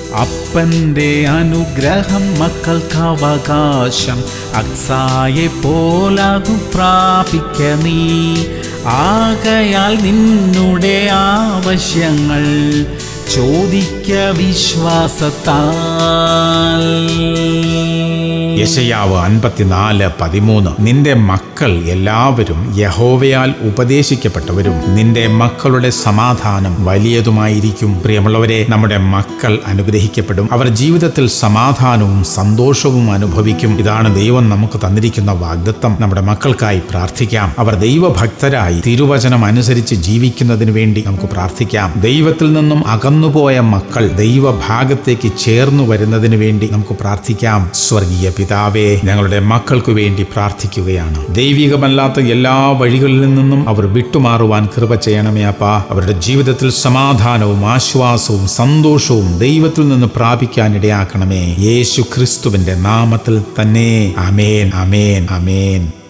അപ്പന്റെ അനുഗ്രഹം മക്കൾക്ക് അവകാശം അക്സായെ പോലാകും പ്രാപിക്ക നീ ആകയാൽ നിന്നുടെ ആവശ്യങ്ങൾ ചോദിക്ക വിശ്വാസത്താൽ യശയാവ് അൻപത്തിനാല് പതിമൂന്ന് നിന്റെ മക്കൾ എല്ലാവരും യഹോവയാൽ ഉപദേശിക്കപ്പെട്ടവരും നിന്റെ മക്കളുടെ സമാധാനം വലിയതുമായിരിക്കും പ്രിയമുള്ളവരെ നമ്മുടെ മക്കൾ അനുഗ്രഹിക്കപ്പെടും അവർ ജീവിതത്തിൽ സമാധാനവും സന്തോഷവും അനുഭവിക്കും ഇതാണ് ദൈവം നമുക്ക് തന്നിരിക്കുന്ന വാഗ്ദത്തം നമ്മുടെ മക്കൾക്കായി പ്രാർത്ഥിക്കാം അവർ ദൈവഭക്തരായി തിരുവചനം അനുസരിച്ച് ജീവിക്കുന്നതിന് വേണ്ടി നമുക്ക് പ്രാർത്ഥിക്കാം ദൈവത്തിൽ നിന്നും അകന്നുപോയ മക്കൾ ദൈവഭാഗത്തേക്ക് ചേർന്നു വരുന്നതിന് വേണ്ടി നമുക്ക് പ്രാർത്ഥിക്കാം സ്വർഗീയ പിതാവേ ഞങ്ങളുടെ മക്കൾക്ക് വേണ്ടി പ്രാർത്ഥിക്കുകയാണ് ദൈവികമല്ലാത്ത എല്ലാ വഴികളിൽ നിന്നും അവർ വിട്ടുമാറുവാൻ കൃപ ചെയ്യണമേ അപ്പാ അവരുടെ ജീവിതത്തിൽ സമാധാനവും ആശ്വാസവും സന്തോഷവും ദൈവത്തിൽ നിന്ന് പ്രാപിക്കാൻ ഇടയാക്കണമേ യേശു ക്രിസ്തുവിന്റെ നാമത്തിൽ തന്നെ അമേൻ അമേൻ അമേൻ